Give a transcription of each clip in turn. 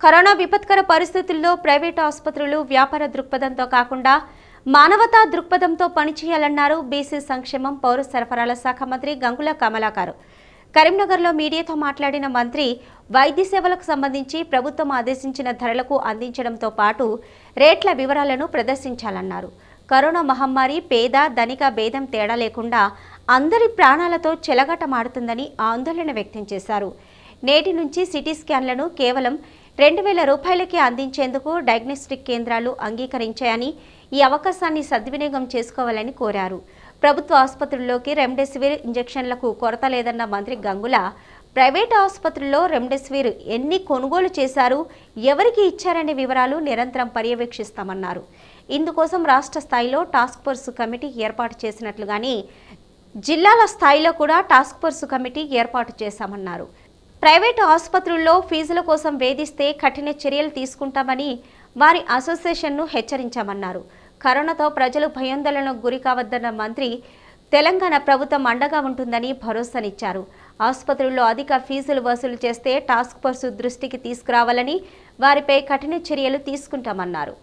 Corona విపత్కర పరిస్థితుల్లో private ఆసుపత్రులు వ్యాపార దృక్పథంతో కాకుండా మానవతా దృక్పథంతో పనిచేయాలన్నారు బీసీ సంక్షేమం పౌర సరఫరాల శాఖ మంత్రి గంగుల కమలాకారు కరీంనగర్లో మీడియాతో మాట్లాడిన మంత్రి వైద్య సేవలకు సంబంధించి ప్రభుత్వం ఆదేశించిన ధరలకు అందించడంతో పాటు రేట్ల వివరాలను ప్రదర్శించాలన్నారు కరోనా మహమ్మారి పేద ధనిక భేదం తేడా లేకుండా అందరి ప్రాణాలతో చెలగాటమాడుతుందని ఆందోళన వ్యక్తం చేశారు నేటి నుంచి సిటీ స్కాన్లను కేవలం రెండు వేల రూపాయలకే అందించేందుకు డయాగ్నోస్టిక్ కేంద్రాలు అంగీకరించాయని ఈ అవకాశాన్ని సద్వినియోగం చేసుకోవాలని కోరారు ప్రభుత్వ ఆసుపత్రుల్లోకి రెమ్డెసివిర్ ఇంజెక్షన్లకు కొరత లేదన్న మంత్రి గంగుల ప్రైవేట్ ఆసుపత్రుల్లో రెమ్డెసివిర్ ఎన్ని కొనుగోలు చేశారు ఎవరికి ఇచ్చారనే వివరాలు నిరంతరం పర్యవేక్షిస్తామన్నారు ఇందుకోసం రాష్ట్ర స్థాయిలో టాస్క్ ఫోర్స్ కమిటీ ఏర్పాటు చేసినట్లుగానే జిల్లాల స్థాయిలో కూడా టాస్క్ ఫోర్స్ కమిటీ ఏర్పాటు చేశామన్నారు ప్రైవేటు ఆసుపత్రుల్లో ఫీజుల కోసం వేధిస్తే కఠిన చర్యలు తీసుకుంటామని వారి అసోసియేషన్ను హెచ్చరించామన్నారు కరోనాతో ప్రజలు భయాందోళనకు గురి కావద్దన్న మంత్రి తెలంగాణ ప్రభుత్వం అండగా ఉంటుందని భరోసానిచ్చారు ఆసుపత్రుల్లో అధిక ఫీజులు వసూలు చేస్తే టాస్క్ ఫోర్స్ దృష్టికి తీసుకురావాలని వారిపై కఠిన చర్యలు తీసుకుంటామన్నారు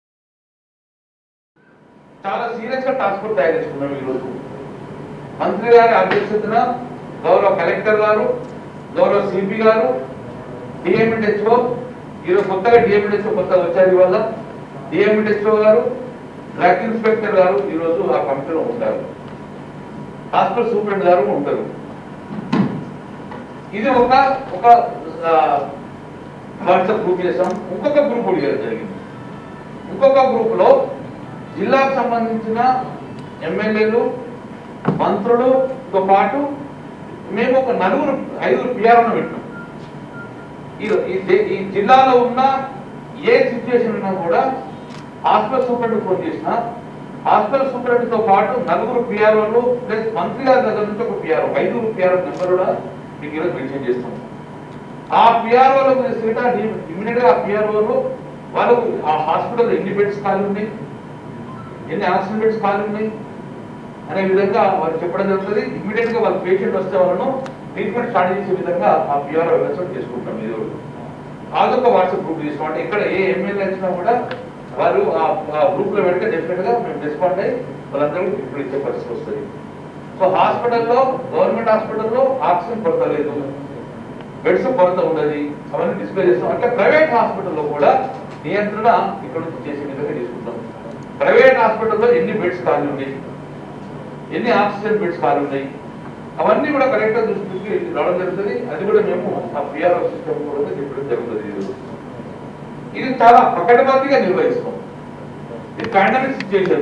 చాలా సీరియస్ గా టాస్క్ ఫోర్స్ తయారు చేసుకున్నాం ఈ రోజు మంత్రి గారి అధ్యక్షతన గౌరవ కలెక్టర్ గారు గౌరవ సిపి గారు డిఎండిహెచ్ఓ ఈరోజు కొత్తగా డిఎండిహెచ్ఓ కొత్తగా వచ్చారు ఇవాళ డిఎండిహెచ్ఓ గారు డ్రగ్ ఇన్స్పెక్టర్ గారు ఈ రోజు ఆ కమిటీలో ఉంటారు హాస్పిటల్ సూపరింట్ గారు ఉంటారు ఇది ఒక ఒక వాట్సాప్ గ్రూప్ చేసాం ఇంకొక గ్రూప్ కూడా చేయడం జరిగింది ఇంకొక గ్రూప్ లో జిల్లాకు సంబంధించిన ఎమ్మెల్యేలు మంత్రులతో పాటు మేము ఒక నలుగురు ఐదుగురు పిఆర్ను పెట్టాం ఈ ఈ దే- ఈ జిల్లాలో ఉన్న ఏ సిచ్యువేషన్ ఉన్నా కూడా హాస్పిటల్ సూపరింటెండెంట్ ఫోన్ చేసిన హాస్పిటల్ సూపరింటెండెంట్ తో పాటు నలుగురు పిఆర్ఓలు ప్లస్ మంత్రి గారి దగ్గర నుంచి ఒక పిఆర్ఓ ఐదుగురు పిఆర్ఓ నెంబర్ కూడా మీకు ఈరోజు మెన్షన్ చేస్తాం ఆ పిఆర్ఓలకు సీటా ఇమీడియట్ గా ఆ పిఆర్ఓలు వాళ్ళకు ఆ హాస్పిటల్ ఎన్ని బెడ్స్ ఖాళీ ఉన్నాయి ఎన్ని ఆక్సిజన్ బెడ్స్ ఖాళీ ఉన్నాయి అనే విధంగా వారు చెప్పడం జరుగుతుంది ఇమీడియట్ గా వాళ్ళ పేషెంట్ వస్తే వాళ్ళను ట్రీట్మెంట్ స్టార్ట్ చేసే విధంగా ఆ పిఆర్ఓ వెబ్సైట్ చేసుకుంటాం ఇది అదొక వాట్సాప్ గ్రూప్ తీసుకోండి అంటే ఇక్కడ ఏ ఎమ్మెల్యే వచ్చినా కూడా వారు ఆ గ్రూప్ లో పెడితే డెఫినెట్ గా మేము రెస్పాండ్ అయ్యి వాళ్ళందరూ ఇప్పుడు ఇచ్చే పరిస్థితి వస్తుంది సో హాస్పిటల్లో గవర్నమెంట్ హాస్పిటల్లో ఆక్సిజన్ కొరత లేదు బెడ్స్ కొరత ఉండదు అవన్నీ డిస్ప్లే చేస్తాం అంటే ప్రైవేట్ హాస్పిటల్లో కూడా నియంత్రణ ఇక్కడ నుంచి చేసే విధంగా తీసుకుంటాం ప్రైవేట్ హాస్పిటల్లో ఎన్ని బెడ్స్ ఖాళీ ఉన్నాయి ఎన్ని ఆక్సిజన్ బెడ్స్ ఖాళీ ఉన్నాయి అవన్నీ కూడా కరెక్ట్గా దృష్టికి రావడం జరుగుతుంది అది కూడా మేము ఆ పిఆర్ఓ సిస్టమ్ కూడా చెప్పడం జరుగుతుంది ఈరోజు. ఇది చాలా పకడ్బందీగా నిర్వహిస్తాం ఇది పాండమిక్ సిచ్యుయేషన్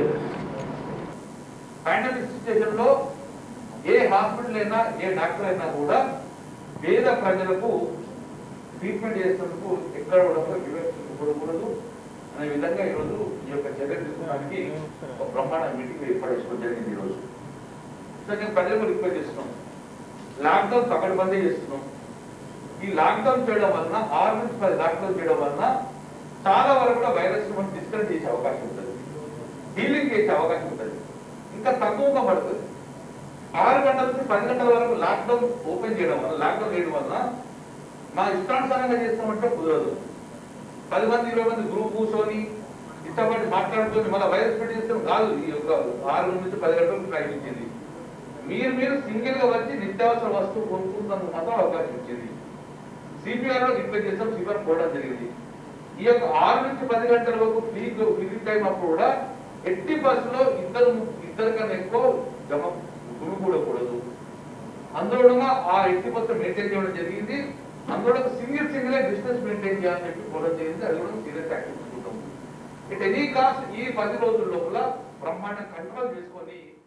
పాండమిక్ సిచ్యుయేషన్ లో ఏ హాస్పిటల్ అయినా ఏ డాక్టర్ అయినా కూడా పేద ప్రజలకు ట్రీట్మెంట్ చేసేందుకు ఎక్కడ కూడా వివరించకూడదు అనే విధంగా ఈరోజు ఈ యొక్క చర్య తీసుకోవడానికి ఒక బ్రహ్మాండ మీటింగ్ ఏర్పాటు చేసుకోవడం జరిగింది ఈరోజు సో నేను ప్రజలకు రిక్వెస్ట్ చేస్తున్నాం లాక్డౌన్ పకడ్బందీ చేస్తున్నాం ఈ లాక్డౌన్ చేయడం వలన ఆరు నుంచి పది లాక్డౌన్ చేయడం వలన చాలా వరకు కూడా వైరస్ మనం డిస్కనెక్ట్ చేసే అవకాశం ఉంటుంది హీలింగ్ చేసే అవకాశం ఉంటుంది ఇంకా తక్కువగా పడుతుంది ఆరు గంటల నుంచి పది గంటల వరకు లాక్డౌన్ ఓపెన్ చేయడం వల్ల లాక్డౌన్ చేయడం వలన మా ఇష్టానుసారంగా చేస్తామంటే కుదరదు పది మంది ఇరవై మంది గ్రూప్ కూర్చొని ఇష్టపడి మాట్లాడుకొని మళ్ళీ వైరస్ పెట్టి చేస్తాం కాదు ఈ యొక్క ఆరు నుంచి పది గంటలకు ప్రయత్నించింది మీరు మీరు సింగిల్ గా వచ్చి నిత్యావసర వస్తువు కొనుక్కుందానికి మాత్రం అవకాశం ఇచ్చింది సిపిఆర్ లో రిక్వెస్ట్ చేస్తాం సిపిఆర్ పోవడం జరిగింది ఈ యొక్క ఆరు నుంచి పది గంటల వరకు పీక్ పీక్ టైం అప్పుడు కూడా ఎట్టి బస్సులో ఇద్దరు ఇద్దరు కన్నా ఎక్కువ జమ గుమికూడకూడదు అందులో ఆ ఎట్టి బస్సు మెయింటైన్ చేయడం జరిగింది అందులో సింగిల్ సింగిల్ డిస్టెన్స్ మెయింటైన్ చేయాలని చెప్పి పోవడం జరిగింది అది కూడా సీరియస్ యాక్షన్ తీసుకుంటాం ఇట్ ఎనీ కాస్ట్ ఈ పది రోజుల లోపల బ్రహ్మాండం కంట్రోల్ చేసుకొని